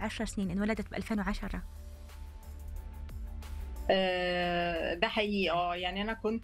بعشر سنين انولدت ب 2010 آه، ده حقيقي اه يعني انا كنت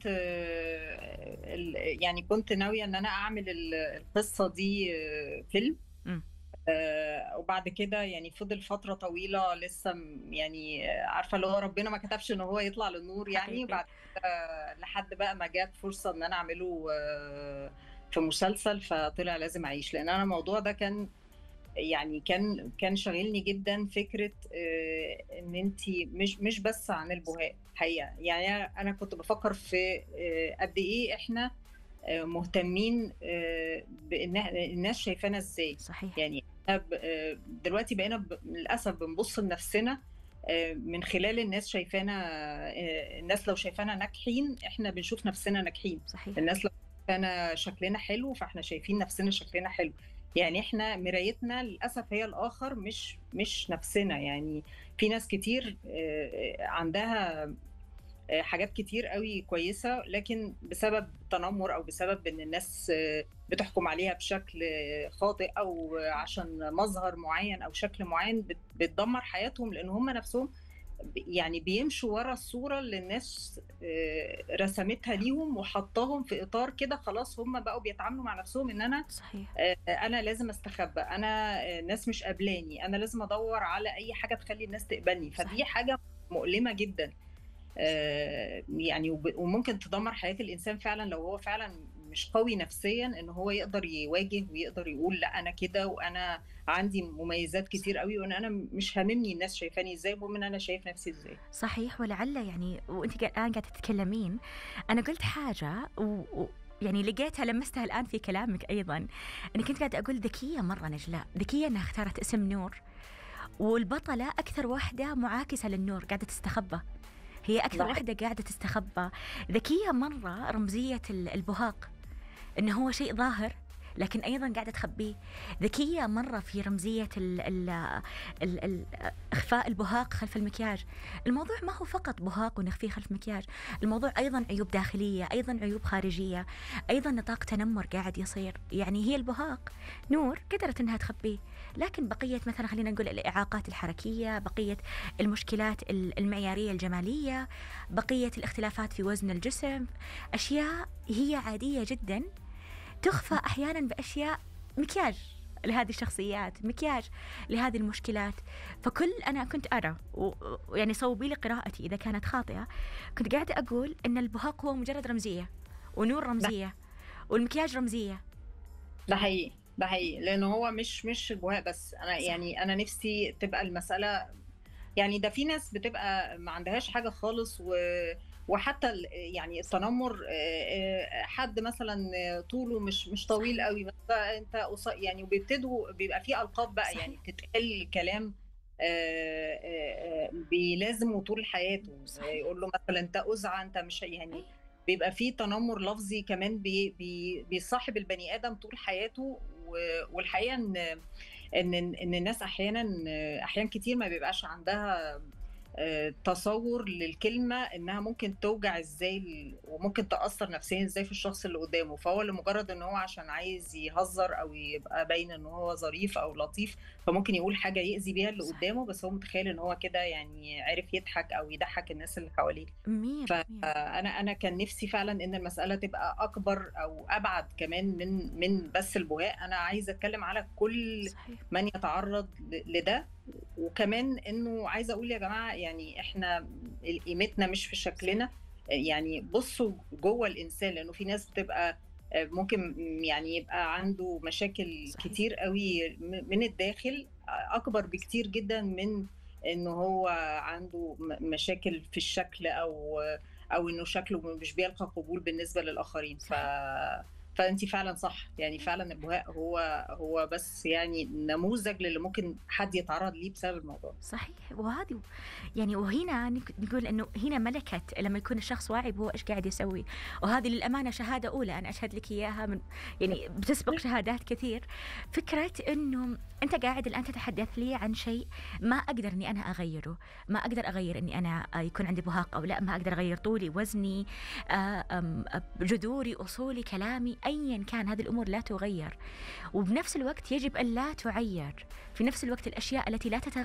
آه، ال- يعني كنت ناويه ان انا اعمل ال- القصه دي آه، فيلم مم. آه، وبعد كده يعني فضل فتره طويله لسه م- يعني آه، عارفه اللي هو ربنا ما كتبش ان هو يطلع للنور يعني حقيقي. بعد كده لحد بقى ما جات فرصه ان انا اعمله آه، في مسلسل فطلع لازم اعيش لان انا الموضوع ده كان يعني كان كان شاغلني جدا فكره آه، ان انت مش مش بس عن البهاء حقيقه يعني انا أنا كنت بفكر في آه، قد ايه احنا آه، مهتمين آه، بان الناس شايفانا ازاي صحيح يعني إحنا ب- آه، دلوقتي بقينا ب- للاسف بنبص لنفسنا آه، من خلال الناس شايفانا آه، الناس لو شايفانا ناجحين احنا بنشوف نفسنا ناجحين صحيح الناس لو شايفانا شكلنا حلو فاحنا شايفين نفسنا شكلنا حلو يعني احنا مرايتنا للاسف هي الاخر مش مش نفسنا يعني في ناس كتير آه، آه، عندها آه، حاجات كتير قوي كويسه لكن بسبب تنمر او بسبب ان الناس آه، بتحكم عليها بشكل آه، خاطئ او آه، عشان مظهر معين او شكل معين بت- بتدمر حياتهم لان هم نفسهم ب- يعني بيمشوا ورا الصورة اللي الناس آه، رسمتها ليهم وحطاهم في إطار كده خلاص هم بقوا بيتعاملوا مع نفسهم إن أنا صحيح آه، أنا لازم أستخبى أنا آه، الناس مش قابلاني أنا لازم أدور على أي حاجة تخلي الناس تقبلني فدي صحيح. حاجة مؤلمة جدا آه، يعني وب- وممكن تدمر حياة الإنسان فعلا لو هو فعلا مش قوي نفسيا إن هو يقدر يواجه ويقدر يقول لا أنا كده وأنا عندي مميزات كتير قوي وإن أنا مش هاممني الناس شايفاني إزاي المهم إن أنا شايف نفسي إزاي صحيح ولعل يعني وانت قا- الان قاعده تتكلمين انا قلت حاجه و... و... يعني لقيتها لمستها الان في كلامك ايضا انا كنت قاعده اقول ذكيه مره نجلاء ذكيه انها اختارت اسم نور والبطله اكثر واحده معاكسه للنور قاعده تستخبى هي اكثر صح. واحده قاعده تستخبى ذكيه مره رمزيه ال- البهاق انه هو شيء ظاهر لكن ايضا قاعده تخبيه ذكيه مره في رمزيه ال ال ال ال اخفاء البهاق خلف المكياج الموضوع ما هو فقط بهاق ونخفيه خلف مكياج الموضوع ايضا عيوب داخليه ايضا عيوب خارجيه ايضا نطاق تنمر قاعد يصير يعني هي البهاق نور قدرت انها تخبيه لكن بقيه مثلا خلينا نقول الاعاقات الحركيه بقيه المشكلات ال- المعياريه الجماليه بقيه الاختلافات في وزن الجسم اشياء هي عاديه جدا تخفى احيانا باشياء مكياج لهذه الشخصيات مكياج لهذه المشكلات فكل انا كنت ارى و- ويعني صوبي لي قراءتي اذا كانت خاطئه كنت قاعده اقول ان البهاق هو مجرد رمزيه ونور رمزيه والمكياج رمزيه ده حقيقي ده حقيقي لان هو مش مش البهاء بس انا صح. يعني انا نفسي تبقى المساله يعني ده في ناس بتبقى ما عندهاش حاجه خالص و وحتى ال- يعني التنمر آه، آه، حد مثلا طوله مش مش طويل قوي بس انت قص- يعني وبيبتدوا بيبقى في القاب بقى صحيح. يعني تتقال كلام آه، آه، آه، بيلازمه طول حياته صحيح. يقول له مثلا انت أزعة انت مش يعني بيبقى فيه تنمر لفظي كمان بي بي بيصاحب البني ادم طول حياته و- والحقيقه ان ان ان الناس احيانا احيان كتير ما بيبقاش عندها آه، تصور للكلمه انها ممكن توجع ازاي وممكن تاثر نفسيا ازاي في الشخص اللي قدامه فهو لمجرد ان هو عشان عايز يهزر او يبقى باين ان هو ظريف او لطيف فممكن يقول حاجه يأذي بيها اللي صح. قدامه بس هو متخيل ان هو كده يعني عارف يضحك او يضحك الناس اللي حواليه مية ف- بالمية. انا انا كان نفسي فعلا ان المساله تبقى اكبر او ابعد كمان من من بس البهاء انا عايزه اتكلم على كل صحيح من يتعرض ل- لده وكمان انه عايزه اقول يا جماعه يعني احنا قيمتنا مش في شكلنا يعني بصوا جوه الانسان لانه في ناس بتبقى ممكن يعني يبقى عنده مشاكل صحيح. كتير قوي م- من الداخل اكبر بكتير جدا من انه هو عنده م- مشاكل في الشكل او او انه شكله مش بيلقى قبول بالنسبه للاخرين ف فانت فعلا صح يعني فعلا البهاء هو هو بس يعني نموذج للي ممكن حد يتعرض ليه بسبب الموضوع صحيح وهذه يعني وهنا نك- نقول انه هنا ملكه لما يكون الشخص واعي بهو ايش قاعد يسوي وهذه للامانه شهاده اولى انا اشهد لك اياها من يعني بتسبق شهادات كثير فكره انه انت قاعد الان تتحدث لي عن شيء ما اقدر اني انا اغيره ما اقدر اغير اني انا آه، يكون عندي بهاق او لا ما اقدر اغير طولي وزني آه، أم، آه، جذوري اصولي كلامي ايا كان هذه الامور لا تغير وبنفس الوقت يجب ان لا تعير في نفس الوقت الاشياء التي لا تتغير